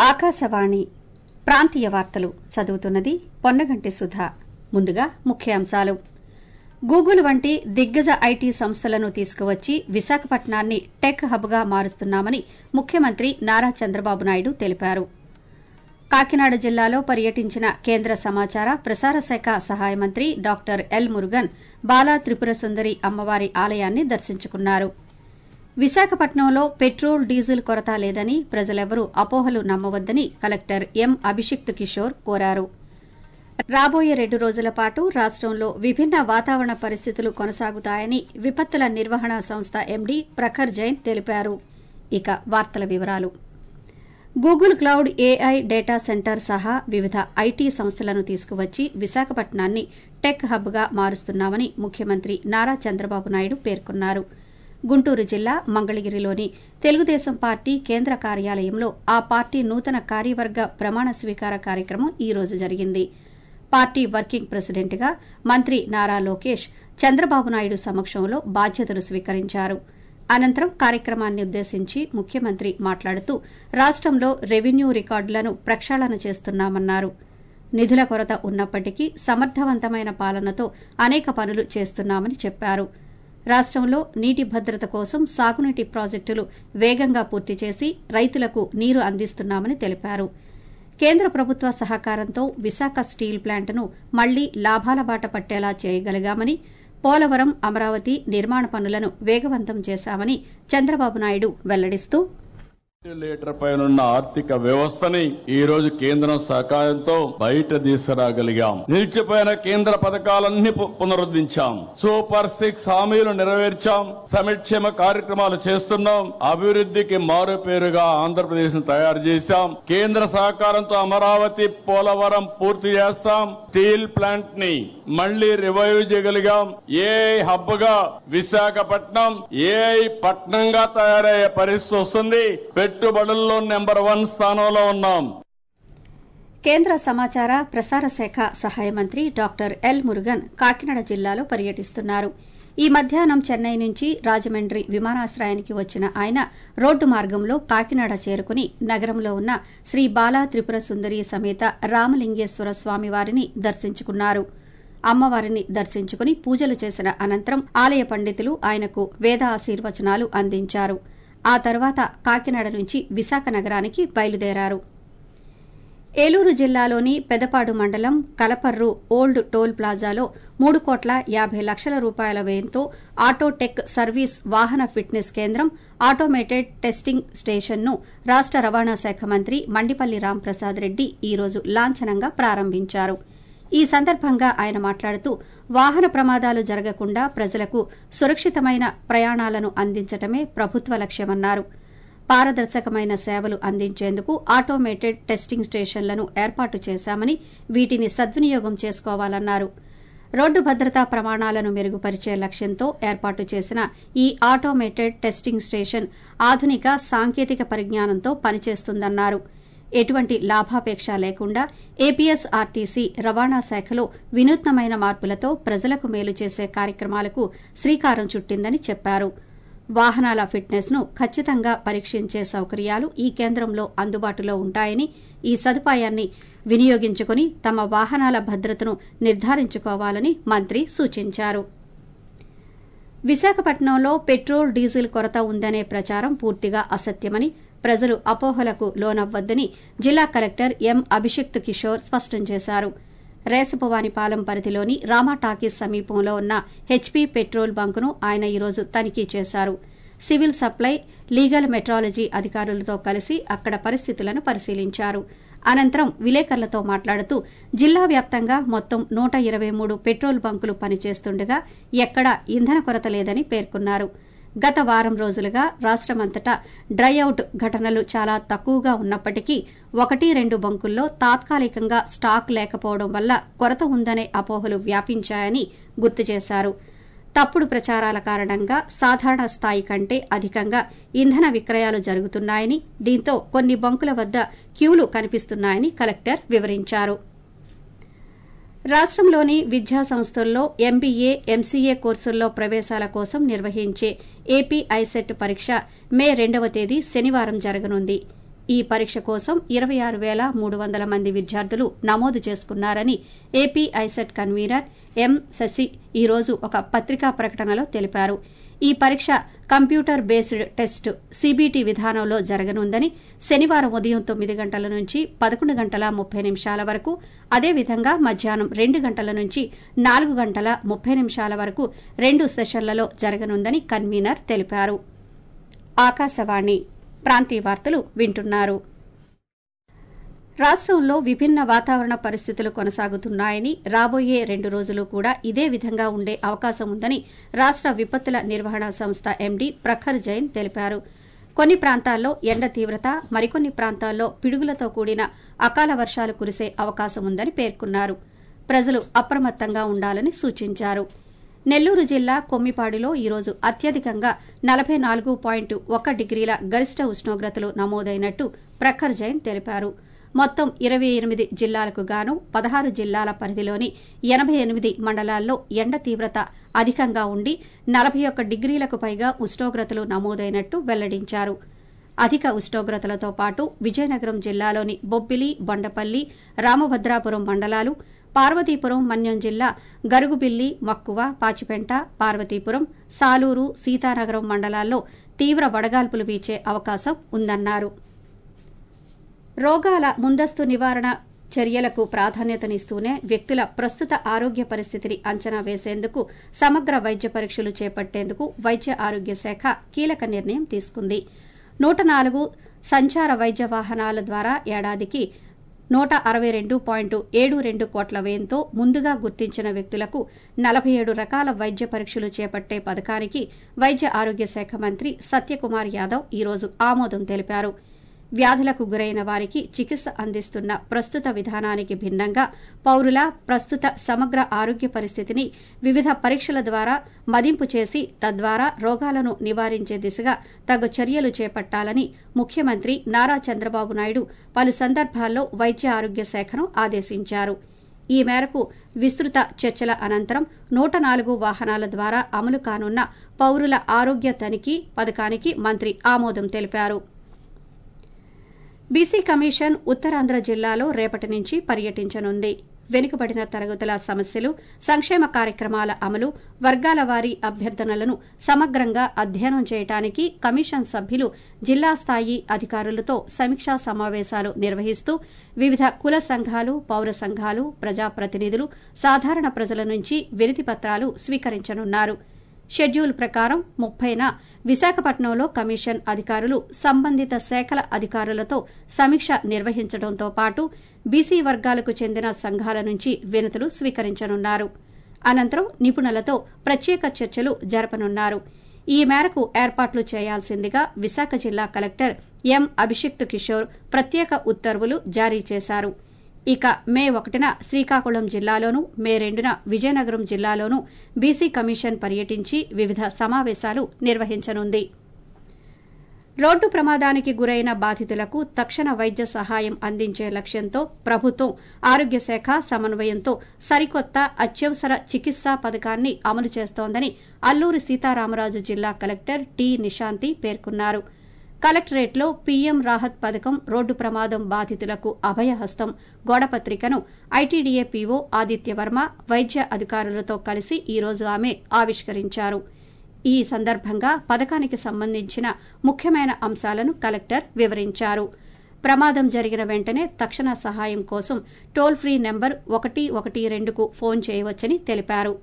ఆకాశవాణి ప్రాంతీయ వార్తలు చదువుతున్నది పొన్నగంటి సుధా ముందుగా ముఖ్యాంశాలు గూగుల్ వంటి దిగ్గజ ఐటీ సంస్థలను తీసుకువచ్చి విశాఖపట్నాన్ని టెక్ హబ్గా మారుస్తున్నామని ముఖ్యమంత్రి నారా చంద్రబాబు నాయుడు తెలిపారు కాకినాడ జిల్లాలో పర్యటించిన కేంద్ర సమాచార ప్రసార శాఖ సహాయ మంత్రి డాక్టర్ ఎల్ మురుగన్ బాలా త్రిపుర సుందరి అమ్మవారి ఆలయాన్ని దర్శించుకున్నారు విశాఖపట్నంలో పెట్రోల్ డీజిల్ కొరత లేదని ప్రజలెవరూ అపోహలు నమ్మవద్దని కలెక్టర్ ఎం అభిషిక్త్ కిషోర్ కోరారు రాబోయే రెండు రోజుల పాటు రాష్టంలో విభిన్న వాతావరణ పరిస్థితులు కొనసాగుతాయని విపత్తుల నిర్వహణ సంస్థ ఎండీ ప్రఖర్ జైన్ తెలిపారు ఇక వార్తల వివరాలు Google cloud AI data center సహా వివిధ ఐటీ సంస్థలను తీసుకువచ్చి విశాఖపట్నాన్ని టెక్ హబ్గా మారుస్తున్నామని ముఖ్యమంత్రి నారా చంద్రబాబు నాయుడు పేర్కొన్నారు గుంటూరు జిల్లా మంగళగిరిలోని తెలుగుదేశం పార్టీ కేంద్ర కార్యాలయంలో ఆ పార్టీ నూతన కార్యవర్గ ప్రమాణ స్వీకార కార్యక్రమం ఈ రోజు జరిగింది పార్టీ వర్కింగ్ ప్రెసిడెంట్గా మంత్రి నారా లోకేష్ చంద్రబాబు నాయుడు సమక్షంలో బాధ్యతలు స్వీకరించారు అనంతరం కార్యక్రమాన్ని ఉద్దేశించి ముఖ్యమంత్రి మాట్లాడుతూ రాష్టంలో రెవెన్యూ రికార్డులను ప్రక్షాళన చేస్తున్నామన్నారు నిధుల కొరత ఉన్నప్పటికీ సమర్థవంతమైన పాలనతో అనేక పనులు చేస్తున్నామని చెప్పారు రాష్టంలో నీటి భద్రత కోసం సాగునీటి ప్రాజెక్టులు వేగంగా పూర్తి చేసి రైతులకు నీరు అందిస్తున్నామని తెలిపారు కేంద్ర ప్రభుత్వ సహకారంతో విశాఖ స్టీల్ ప్లాంట్ను మళ్లీ లాభాల బాట పట్టేలా చేయగలిగామని పోలవరం అమరావతి నిర్మాణ పనులను వేగవంతం చేశామని చంద్రబాబు నాయుడు వెల్లడిస్తూ లీటర్ పైనున్న ఆర్థిక వ్యవస్థని ఈ రోజు కేంద్రం సహకారంతో బయట తీసుకురాగలిగాం నిలిచిపోయిన కేంద్ర పథకాలన్నీ పు- పునరుద్ధరించాం సూపర్ సిక్స్ హామీలు నెరవేర్చాం సంక్షేమ కార్యక్రమాలు చేస్తున్నాం అభివృద్ధికి మారు పేరుగా ఆంధ్రప్రదేశ్ ను తయారు చేశాం కేంద్ర సహకారంతో అమరావతి పోలవరం పూర్తి చేస్తాం స్టీల్ ప్లాంట్ ని మళ్లీ రివైవ్ చేయగలిగాం ఏ హబ్ గా విశాఖపట్నం ఏ పట్నంగా తయారయ్యే పరిస్థితి వస్తుంది పెట్టుబడుల్లో నెంబర్ వన్ స్థానంలో ఉన్నాం కేంద్ర సమాచార ప్రసార శాఖ సహాయ మంత్రి డాక్టర్ ఎల్ మురుగన్ కాకినాడ జిల్లాలో పర్యటిస్తున్నారు ఈ మధ్యాహ్నం చెన్నై నుంచి రాజమండ్రి విమానాశ్రయానికి వచ్చిన ఆయన రోడ్డు మార్గంలో కాకినాడ చేరుకుని నగరంలో ఉన్న శ్రీ బాలా త్రిపుర సుందరి సమేత రామలింగేశ్వర స్వామివారిని దర్శించుకున్నారు అమ్మవారిని దర్శించుకుని పూజలు చేసిన అనంతరం ఆలయ పండితులు ఆయనకు వేద ఆశీర్వచనాలు అందించారు ఆ తర్వాత కాకినాడ నుంచి విశాఖ నగరానికి బయలుదేరారు ఏలూరు జిల్లాలోని పెదపాడు మండలం కలపర్రు ఓల్డ్ టోల్ ప్లాజాలో మూడు కోట్ల యాభై లక్షల రూపాయల వ్యయంతో ఆటోటెక్ సర్వీస్ వాహన ఫిట్నెస్ కేంద్రం ఆటోమేటెడ్ టెస్టింగ్ స్టేషన్ను రాష్ట రవాణా శాఖ మంత్రి మండిపల్లి రాంప్రసాద్ రెడ్డి ఈ రోజు లాంఛనంగా ప్రారంభించారు ఈ సందర్భంగా ఆయన మాట్లాడుతూ వాహన ప్రమాదాలు జరగకుండా ప్రజలకు సురక్షితమైన ప్రయాణాలను అందించటమే ప్రభుత్వ లక్ష్యమన్నారు పారదర్శకమైన సేవలు అందించేందుకు ఆటోమేటెడ్ టెస్టింగ్ స్టేషన్లను ఏర్పాటు చేశామని వీటిని సద్వినియోగం చేసుకోవాలన్నారు రోడ్డు భద్రతా ప్రమాణాలను మెరుగుపరిచే లక్ష్యంతో ఏర్పాటు చేసిన ఈ ఆటోమేటెడ్ టెస్టింగ్ స్టేషన్ ఆధునిక సాంకేతిక పరిజ్ఞానంతో పనిచేస్తుందన్నారు ఎటువంటి లాభాపేక్ష లేకుండా ఏపీఎస్ఆర్టీసీ రవాణా శాఖలో వినూత్నమైన మార్పులతో ప్రజలకు మేలు చేసే కార్యక్రమాలకు శ్రీకారం చుట్టిందని చెప్పారు వాహనాల ఫిట్నెస్ ను ఖచ్చితంగా పరీక్షించే సౌకర్యాలు ఈ కేంద్రంలో అందుబాటులో ఉంటాయని ఈ సదుపాయాన్ని వినియోగించుకుని తమ వాహనాల భద్రతను నిర్ధారించుకోవాలని మంత్రి సూచించారు విశాఖపట్నంలో పెట్రోల్ డీజిల్ కొరత ఉందనే ప్రచారం పూర్తిగా అసత్యమని ప్రజలు అపోహలకు లోనవ్వద్దని జిల్లా కలెక్టర్ ఎం అభిషిక్త్ కిషోర్ స్పష్టం చేశారు రేసపువానిపాలెం పరిధిలోని రామా టాకీస్ సమీపంలో ఉన్న హెచ్పీ పెట్రోల్ బంకును ఆయన ఈరోజు తనిఖీ చేశారు సివిల్ సప్లై లీగల్ మెట్రాలజీ అధికారులతో కలిసి అక్కడ పరిస్థితులను పరిశీలించారు అనంతరం విలేకరులతో మాట్లాడుతూ జిల్లా వ్యాప్తంగా మొత్తం నూట ఇరవై మూడు పెట్రోల్ బంకులు పనిచేస్తుండగా ఎక్కడా ఇంధన కొరత లేదని పేర్కొన్నారు గత వారం రోజులుగా రాష్టమంతటా డ్రైఅవుట్ ఘటనలు చాలా తక్కువగా ఉన్నప్పటికీ ఒకటి రెండు బంకుల్లో తాత్కాలికంగా స్టాక్ లేకపోవడం వల్ల కొరత ఉందనే అపోహలు వ్యాపించాయని గుర్తు చేశారు తప్పుడు ప్రచారాల కారణంగా సాధారణ స్థాయి కంటే అధికంగా ఇంధన విక్రయాలు జరుగుతున్నాయని దీంతో కొన్ని బంకుల వద్ద క్యూలు కనిపిస్తున్నాయని కలెక్టర్ వివరించారు రాష్టంలోని విద్యా సంస్థల్లో ఎంబీఏ ఎంసీఏ కోర్సుల్లో ప్రవేశాల కోసం నిర్వహించే ఏపీ ఐసెట్ పరీక్ష మే రెండవ తేదీ శనివారం జరగనుంది ఈ పరీక్ష కోసం ఇరవై ఆరు వేల మూడు వందల మంది విద్యార్థులు నమోదు చేసుకున్నారని AP ICET convener M Sashi ఈరోజు ఒక పత్రికా ప్రకటనలో తెలిపారు ఈ పరీక్ష కంప్యూటర్ బేస్డ్ టెస్ట్ సీబీటీ విధానంలో జరగనుందని శనివారం ఉదయం తొమ్మిది గంటల నుంచి పదకొండు గంటల ముప్పై నిమిషాల వరకు అదేవిధంగా మధ్యాహ్నం రెండు గంటల నుంచి నాలుగు గంటల ముప్పై నిమిషాల వరకు రెండు సెషన్లలో జరగనుందని కన్వీనర్ తెలిపారు ఆకాశవాణి ప్రాంతీయ వార్తలు వింటున్నారు రాష్ట్రంలో విభిన్న వాతావరణ పరిస్థితులు కొనసాగుతున్నాయని రాబోయే రెండు రోజులు కూడా ఇదే విధంగా ఉండే అవకాశం ఉందని రాష్ట విపత్తుల నిర్వహణ సంస్థ ఎండీ ప్రఖర్ జైన్ తెలిపారు కొన్ని ప్రాంతాల్లో ఎండ తీవ్రత మరికొన్ని ప్రాంతాల్లో పిడుగులతో కూడిన అకాల వర్షాలు కురిసే అవకాశం ఉందని పేర్కొన్నారు ప్రజలు అప్రమత్తంగా ఉండాలని సూచించారు నెల్లూరు జిల్లా కొమ్మిపాడిలో ఈరోజు అత్యధికంగా నలభై నాలుగు పాయింట్ ఒక డిగ్రీల గరిష్ట ఉష్ణోగ్రతలు నమోదైనట్టు ప్రఖర్ జైన్ తెలిపారు మొత్తం ఇరవై ఎనిమిది జిల్లాలకు గాను పదహారు జిల్లాల పరిధిలోని ఎనబై ఎనిమిది మండలాల్లో ఎండ తీవ్రత అధికంగా ఉండి నలభై ఒక్క డిగ్రీలకు పైగా ఉష్ణోగ్రతలు నమోదైనట్టు వెల్లడించారు అధిక ఉష్ణోగ్రతలతో పాటు విజయనగరం జిల్లాలోని బొబ్బిలి బొండపల్లి రామభద్రాపురం మండలాలు పార్వతీపురం మన్యం జిల్లా గరుగుబిల్లి మక్కువ పాచిపెంట పార్వతీపురం సాలూరు సీతానగరం మండలాల్లో తీవ్ర వడగాల్పులు వీచే అవకాశం ఉందన్నారు రోగాల ముందస్తు నివారణ చర్యలకు ప్రాధాన్యతనిస్తూనే వ్యక్తుల ప్రస్తుత ఆరోగ్య పరిస్థితిని అంచనా వేసేందుకు సమగ్ర వైద్య పరీక్షలు చేపట్టేందుకు వైద్య ఆరోగ్య శాఖ కీలక నిర్ణయం తీసుకుంది నూట నాలుగు సంచార వైద్య వాహనాల ద్వారా ఏడాదికి నూట అరవై రెండు పాయింట్ ఏడు రెండు కోట్ల వ్యయంతో ముందుగా గుర్తించిన వ్యక్తులకు నలభై ఏడు రకాల వైద్య పరీక్షలు చేపట్టే పథకానికి వైద్య ఆరోగ్య శాఖ మంత్రి సత్యకుమార్ యాదవ్ ఈరోజు ఆమోదం తెలిపారు వ్యాధులకు గురైన వారికి చికిత్స అందిస్తున్న ప్రస్తుత విధానానికి భిన్నంగా పౌరుల ప్రస్తుత సమగ్ర ఆరోగ్య పరిస్థితిని వివిధ పరీక్షల ద్వారా మదింపు చేసి తద్వారా రోగాలను నివారించే దిశగా తగు చర్యలు చేపట్టాలని ముఖ్యమంత్రి నారా చంద్రబాబు నాయుడు పలు సందర్భాల్లో వైద్య ఆరోగ్య శాఖను ఆదేశించారు ఈ మేరకు విస్తృత చర్చల అనంతరం నూట నాలుగు వాహనాల ద్వారా అమలు కానున్న పౌరుల ఆరోగ్య తనిఖీ పథకానికి మంత్రి ఆమోదం తెలిపారు బీసీ కమిషన్ ఉత్తరాంధ్ర జిల్లాలో రేపటి నుంచి పర్యటించనుంది వెనుకబడిన తరగతుల సమస్యలు సంక్షేమ కార్యక్రమాల అమలు వర్గాల వారీ అభ్యర్థనలను సమగ్రంగా అధ్యయనం చేయడానికి కమిషన్ సభ్యులు జిల్లా స్థాయి అధికారులతో సమీక్షా సమావేశాలు నిర్వహిస్తూ వివిధ కుల సంఘాలు పౌర సంఘాలు ప్రజాప్రతినిధులు సాధారణ ప్రజల నుంచి వినతి పత్రాలు స్వీకరించనున్నారు షెడ్యూల్ ప్రకారం ముప్పైన విశాఖపట్నంలో కమిషన్ అధికారులు సంబంధిత శాఖల అధికారులతో సమీక్ష నిర్వహించడంతో పాటు బీసీ వర్గాలకు చెందిన సంఘాల నుంచి వినతులు స్వీకరించనున్నారు అనంతరం నిపుణులతో ప్రత్యేక చర్చలు జరపనున్నారు ఈ మేరకు ఏర్పాట్లు చేయాల్సిందిగా విశాఖ జిల్లా కలెక్టర్ ఎం అభిషిక్త్ కిషోర్ ప్రత్యేక ఉత్తర్వులు జారీ చేశారు ఇక మే ఒకటిన శ్రీకాకుళం జిల్లాలోను మే రెండున విజయనగరం జిల్లాలోను బీసీ కమిషన్ పర్యటించి వివిధ సమావేశాలు నిర్వహించనుంది రోడ్డు ప్రమాదానికి గురైన బాధితులకు తక్షణ వైద్య సహాయం అందించే లక్ష్యంతో ప్రభుత్వం ఆరోగ్య శాఖ సమన్వయంతో సరికొత్త అత్యవసర చికిత్సా పథకాన్ని అమలు చేస్తోందని అల్లూరి సీతారామరాజు జిల్లా కలెక్టర్ టి నిశాంతి పేర్కొన్నారు కలెక్టరేట్లో పీఎం రాహత్ పథకం రోడ్డు ప్రమాదం బాధితులకు అభయహస్తం గోడపత్రికను ఐటీడీఏ పీఓ ఆదిత్యవర్మ వైద్య అధికారులతో కలిసి ఈరోజు ఆమె ఆవిష్కరించారు ఈ సందర్భంగా పథకానికి సంబంధించిన ముఖ్యమైన అంశాలను కలెక్టర్ వివరించారు ప్రమాదం జరిగిన వెంటనే తక్షణ సహాయం కోసం టోల్ ఫ్రీ నెంబర్ ఒకటి ఒకటి రెండుకు ఫోన్ చేయవచ్చని తెలిపారు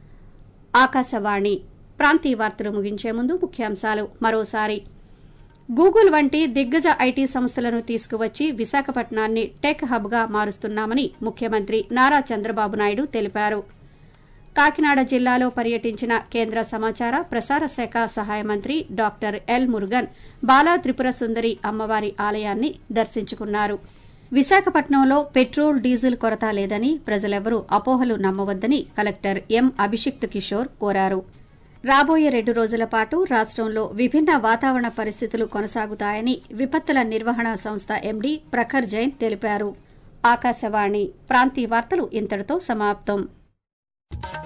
ఆకాశవాణి ప్రాంతీయ వార్తలు ముగించే ముందు ముఖ్యాంశాలు మరోసారి గూగుల్ వంటి దిగ్గజ ఐటీ సంస్థలను తీసుకువచ్చి విశాఖపట్నాన్ని టెక్ హబ్గా మారుస్తున్నామని ముఖ్యమంత్రి నారా చంద్రబాబు నాయుడు తెలిపారు కాకినాడ జిల్లాలో పర్యటించిన కేంద్ర సమాచార ప్రసార శాఖ సహాయ మంత్రి డాక్టర్ ఎల్ మురుగన్ బాలా త్రిపుర సుందరి అమ్మవారి ఆలయాన్ని దర్శించుకున్నారు విశాఖపట్నంలో పెట్రోల్ డీజిల్ కొరత లేదని ప్రజలెవరూ అపోహలు నమ్మవద్దని కలెక్టర్ ఎం అభిషిక్త్ కిషోర్ కోరారు రాబోయే రెండు రోజుల పాటు రాష్టంలో విభిన్న వాతావరణ పరిస్థితులు కొనసాగుతాయని విపత్తుల నిర్వహణ సంస్థ ఎండీ ప్రఖర్ జైన్ తెలిపారు ఆకాశవాణి ప్రాంతీయ వార్తలు ఇంతటితో సమాప్తం